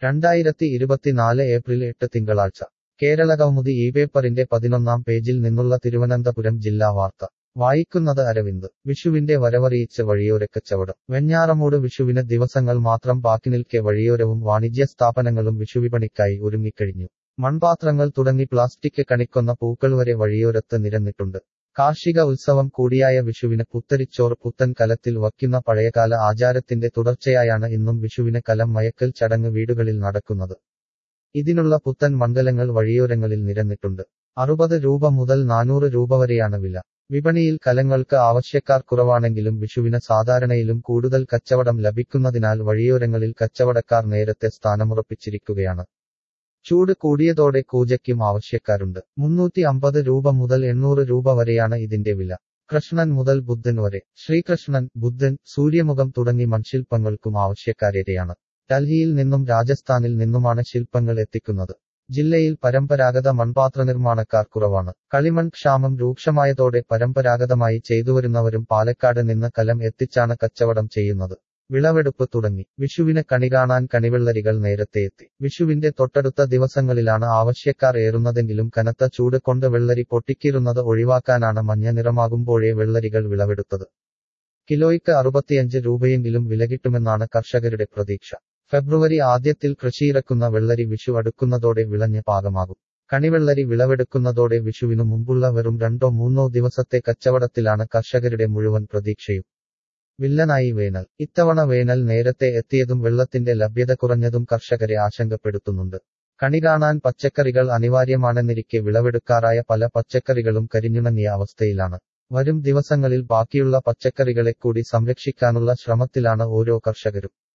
രണ്ടായിരത്തി ഇരുപത്തിനാല് ഏപ്രിൽ എട്ട് തിങ്കളാഴ്ച കേരളകൗമുദി ഈ പേപ്പറിന്റെ പതിനൊന്നാം പേജിൽ നിന്നുള്ള തിരുവനന്തപുരം ജില്ലാ വാർത്ത വായിക്കുന്നത് അരവിന്ദ് വിഷുവിന്റെ വരവറിയിച്ച് വഴിയോരക്കച്ചവടം വെഞ്ഞാറമൂട് വിഷുവിന് ദിവസങ്ങൾ മാത്രം ബാക്കി നിൽക്കെ വഴിയോരവും വാണിജ്യ സ്ഥാപനങ്ങളും വിഷുവിപണിക്കായി ഒരുങ്ങിക്കഴിഞ്ഞു മൺപാത്രങ്ങൾ തുടങ്ങി പ്ലാസ്റ്റിക് കണിക്കൊന്ന പൂക്കൾ വരെ വഴിയോരത്ത് നിരന്നിട്ടുണ്ട് കാർഷിക ഉത്സവം കൂടിയായ വിഷുവിന് പുത്തരിച്ചോർ പുത്തൻ കലത്തിൽ വയ്ക്കുന്ന പഴയകാല ആചാരത്തിന്റെ തുടർച്ചയായാണ് ഇന്നും വിഷുവിന് കലം മയക്കൽ ചടങ്ങ് വീടുകളിൽ നടക്കുന്നത് ഇതിനുള്ള പുത്തൻ മണ്ഡലങ്ങൾ വഴിയോരങ്ങളിൽ നിരന്നിട്ടുണ്ട് അറുപത് രൂപ മുതൽ നാനൂറ് രൂപ വരെയാണ് വില വിപണിയിൽ കലങ്ങൾക്ക് ആവശ്യക്കാർ കുറവാണെങ്കിലും വിഷുവിന് സാധാരണയിലും കൂടുതൽ കച്ചവടം ലഭിക്കുന്നതിനാൽ വഴിയോരങ്ങളിൽ കച്ചവടക്കാർ നേരത്തെ സ്ഥാനമുറപ്പിച്ചിരിക്കുകയാണ് ചൂട് കൂടിയതോടെ കൂജയ്ക്കും ആവശ്യക്കാരുണ്ട് മുന്നൂറ്റി അമ്പത് രൂപ മുതൽ എണ്ണൂറ് രൂപ വരെയാണ് ഇതിന്റെ വില കൃഷ്ണൻ മുതൽ ബുദ്ധൻ വരെ ശ്രീകൃഷ്ണൻ ബുദ്ധൻ സൂര്യമുഖം തുടങ്ങി മൺശില്പങ്ങൾക്കും ആവശ്യക്കാരേറെയാണ് ഡൽഹിയിൽ നിന്നും രാജസ്ഥാനിൽ നിന്നുമാണ് ശില്പങ്ങൾ എത്തിക്കുന്നത് ജില്ലയിൽ പരമ്പരാഗത മൺപാത്ര നിർമ്മാണക്കാർ കുറവാണ് കളിമൺ ക്ഷാമം രൂക്ഷമായതോടെ പരമ്പരാഗതമായി ചെയ്തുവരുന്നവരും പാലക്കാട് നിന്ന് കലം എത്തിച്ചാണ് കച്ചവടം ചെയ്യുന്നത് വിളവെടുപ്പ് തുടങ്ങി വിഷുവിന് കണി കാണാൻ കണിവെള്ളരികൾ നേരത്തെ എത്തി വിഷുവിന്റെ തൊട്ടടുത്ത ദിവസങ്ങളിലാണ് ആവശ്യക്കാർ ഏറുന്നതെങ്കിലും കനത്ത ചൂട് കൊണ്ട് വെള്ളരി പൊട്ടിക്കീറുന്നത് ഒഴിവാക്കാനാണ് മഞ്ഞ നിറമാകുമ്പോഴേ വെള്ളരികൾ വിളവെടുത്തത് കിലോയ്ക്ക് അറുപത്തിയഞ്ച് രൂപയെങ്കിലും വില കിട്ടുമെന്നാണ് കർഷകരുടെ പ്രതീക്ഷ ഫെബ്രുവരി ആദ്യത്തിൽ കൃഷിയിറക്കുന്ന വെള്ളരി വിഷു അടുക്കുന്നതോടെ വിളഞ്ഞ് പാകമാകും കണിവെള്ളരി വിളവെടുക്കുന്നതോടെ വിഷുവിനു മുമ്പുള്ള വെറും രണ്ടോ മൂന്നോ ദിവസത്തെ കച്ചവടത്തിലാണ് കർഷകരുടെ മുഴുവൻ പ്രതീക്ഷയും വില്ലനായി വേനൽ ഇത്തവണ വേനൽ നേരത്തെ എത്തിയതും വെള്ളത്തിന്റെ ലഭ്യത കുറഞ്ഞതും കർഷകരെ ആശങ്കപ്പെടുത്തുന്നുണ്ട് കണി കാണാൻ പച്ചക്കറികൾ അനിവാര്യമാണെന്നിരിക്കെ വിളവെടുക്കാറായ പല പച്ചക്കറികളും കരിഞ്ഞുണങ്ങിയ അവസ്ഥയിലാണ് വരും ദിവസങ്ങളിൽ ബാക്കിയുള്ള പച്ചക്കറികളെ കൂടി സംരക്ഷിക്കാനുള്ള ശ്രമത്തിലാണ് ഓരോ കർഷകരും